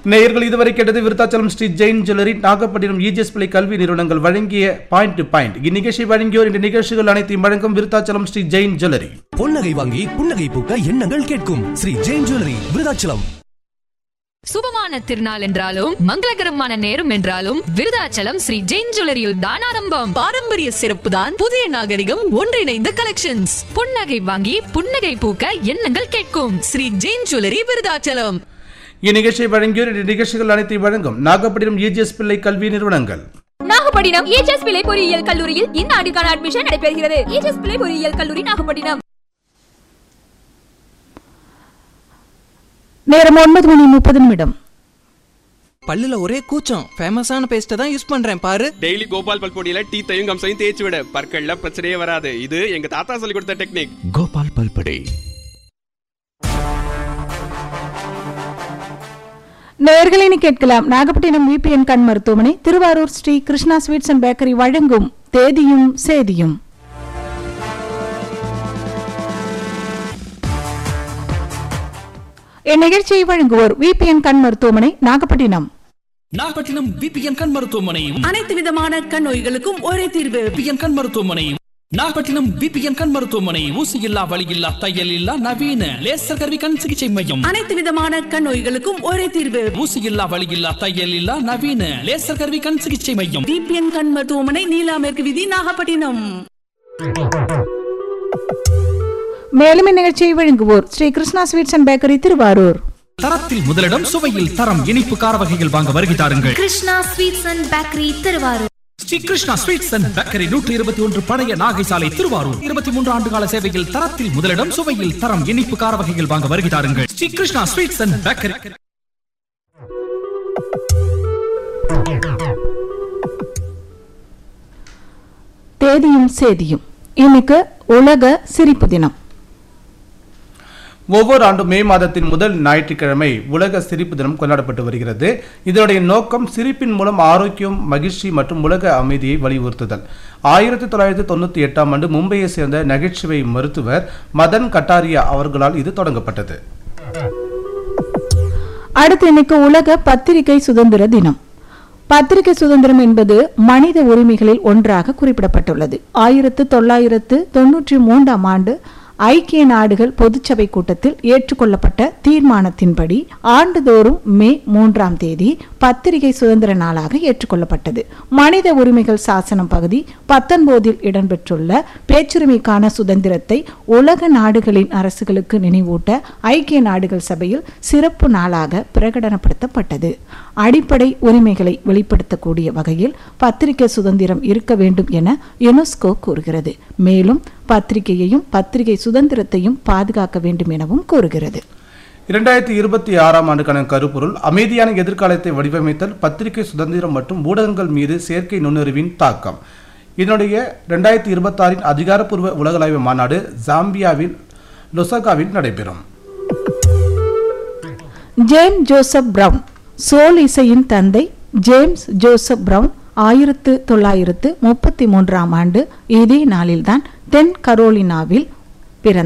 நேயர்கள் இதுவரை கேட்டது விருத்தாச்சலம் ஸ்ரீ ஜெயின் ஜுவல்லரி நாகப்பட்டினம் இஜிஎஸ் பிள்ளை கல்வி நிறுவனங்கள் வழங்கிய பாயிண்ட் டு பாயிண்ட் இந்நிகழ்ச்சி வழங்கியோர் இந்த நிகழ்ச்சிகள் அனைத்தையும் வழங்கும் விருத்தாச்சலம் ஸ்ரீ ஜெயின் ஜுவல்லரி பொன்னகை வாங்கி புன்னகை பூக்க எண்ணங்கள் கேட்கும் ஸ்ரீ ஜெயின் ஜுவல்லரி விருதாச்சலம் சுபமான திருநாள் என்றாலும் மங்களகரமான நேரம் என்றாலும் விருதாச்சலம் ஸ்ரீ ஜெயின் ஜுவல்லரியில் தான் ஆரம்பம் பாரம்பரிய சிறப்பு தான் புதிய நாகரிகம் ஒன்றிணைந்த கலெக்ஷன்ஸ் புன்னகை வாங்கி புன்னகை பூக்க எண்ணங்கள் கேட்கும் ஸ்ரீ ஜெயின் ஜுவல்லரி விருதாச்சலம் இந்நிகழ்ச்சியை வழங்கியோர் இந்த நிகழ்ச்சிகள் அனைத்தையும் வழங்கும் நாகப்பட்டினம் இஜிஎஸ் பிள்ளை கல்வி நிறுவனங்கள் நாகப்பட்டினம் ஏஜஸ் பிள்ளை பொறியியல் கல்லூரியில் இந்த ஆண்டுக்கான அட்மிஷன் நடைபெறுகிறது ஏஜஸ் பிள்ளை பொறியியல் கல்லூரி நாகப்பட்டினம் நேரம் ஒன்பது மணி முப்பது நிமிடம் பல்லுல ஒரே கூச்சம் ஃபேமஸான பேஸ்ட்டை தான் யூஸ் பண்றேன் பாரு டெய்லி கோபால் பல்பொடியில டீத்தையும் கம்சையும் தேய்ச்சி விட பற்கள்ல பிரச்சனையே வராது இது எங்க தாத்தா சொல்லி கொடுத்த டெக்னிக் கோபால் பல்படே நேர்களினி கேட்கலாம் நாகப்பட்டினம் விபிஎன் கண் மருத்துவமனை Thiruvarur Sri Krishna sweets and bakery வழங்கும் தேதியும் சேதியும் இந்நிகழ்ச்சியை வழங்குவோர் விபிஎன் கண் மருத்துவமனை நாகப்பட்டினம் நாகப்பட்டினம் விபிஎன் கண் மருத்துவமனையும் அனைத்து விதமான கண் நோய்களுக்கும் ஒரே தீர்வு விபிஎன் கண் மருத்துவமனையும் நாகப்பட்டினம் விபிஎன் கண் மருத்துவமனை ஊசி இல்லா வலி இல்லா தையல் இல்லா நவீன லேசர் கருவி கண் சிகிச்சை மையம் அனைத்து விதமான கண் நோய்களுக்கும் ஒரே தீர்வு ஊசி இல்லா வலி இல்லா தையல் இல்லா நவீன லேசர் கருவி கண் சிகிச்சை மையம் டிபிஎன் கண் மருத்துவமனை நீலா மேற்கு விதி நாகப்பட்டினம் மேலும் இந்நிகழ்ச்சியை வழங்குவோர் Sri Krishna sweets and bakery Thiruvarur தரத்தில் முதலிடம் சுவையில் தரம் இனிப்பு கார வகைகள் வாங்க வருகை தாருங்கள் Krishna sweets and bakery Thiruvarur Sri Krishna sweets and bakery நூற்றி இருபத்தி ஒன்று பழைய நாகை சாலை திருவாரூர் இருபத்தி மூன்று ஆண்டு கால சேவையில் தரத்தில் முதலிடம் சுவையில் தரம் இனிப்பு கார வகைகள் வாங்க வருகை தாருங்கள் Sri Krishna sweets and bakery தேதியும் சேதியும் இன்னைக்கு உலக சிரிப்பு தினம் ஒவ்வொரு ஆண்டும் மே மாதத்தின் முதல் ஞாயிற்றுக்கிழமை உலக சிரிப்பு தினம் கொண்டாடப்பட்டு வருகிறது இதனுடைய நோக்கம் சிரிப்பின் மூலம் ஆரோக்கியம் மகிழ்ச்சி மற்றும் உலக அமைதியை வலியுறுத்துதல் ஆயிரத்தி தொள்ளாயிரத்தி தொண்ணூற்றி எட்டாம் ஆண்டு மும்பையை சேர்ந்த நகைச்சுவை மருத்துவர் மதன் கட்டாரியா அவர்களால் இது தொடங்கப்பட்டது அடுத்து இன்னைக்கு உலக பத்திரிகை சுதந்திர தினம் பத்திரிகை சுதந்திரம் என்பது மனித உரிமைகளில் ஒன்றாக குறிப்பிடப்பட்டுள்ளது ஆயிரத்து தொள்ளாயிரத்து தொன்னூற்றி மூன்றாம் ஆண்டு ஐக்கிய நாடுகள் பொதுச்சபை கூட்டத்தில் ஏற்றுக்கொள்ளப்பட்ட தீர்மானத்தின்படி ஆண்டுதோறும் மே மூன்றாம் தேதி பத்திரிகை சுதந்திர நாளாக ஏற்றுக்கொள்ளப்பட்டது மனித உரிமைகள் சாசனம் பகுதி பத்தொன்பதில் இடம்பெற்றுள்ள பேச்சுரிமைக்கான சுதந்திரத்தை உலக நாடுகளின் அரசுகளுக்கு நினைவூட்ட ஐக்கிய நாடுகள் சபையில் சிறப்பு நாளாக பிரகடனப்படுத்தப்பட்டது அடிப்படை உரிமைகளை வெளிப்படுத்தக்கூடிய வகையில் பத்திரிகை சுதந்திரம் இருக்க வேண்டும் என யுனெஸ்கோ கூறுகிறது மேலும் பத்திரிகையையும் பத்திரிகை சுதந்திரத்தையும் பாதுகாக்க வேண்டும் எனவும் கூறுகிறது இரண்டாயிரத்தி இருபத்தி ஆறாம் ஆண்டுக்கான கருப்பொருள் அமைதியான எதிர்காலத்தை வடிவமைத்தல் பத்திரிகை சுதந்திரம் மற்றும் ஊடகங்கள் மீது செயற்கை நுண்ணறிவின் தாக்கம் இதனுடைய ரெண்டாயிரத்தி இருபத்தாறின் அதிகாரப்பூர்வ உலகளாவிய மாநாடு ஜாம்பியாவில் லொசகாவில் நடைபெறும் ஜேம் ஜோசப் பிரவுன் சோல் இசையின் தந்தை ஜேம்ஸ் ஜோசப் பிரவுன் ஆயிரத்து தொள்ளாயிரத்து முப்பத்தி மூன்றாம் ஆண்டு இதே நாளில்தான் தென் கரோலினாவில்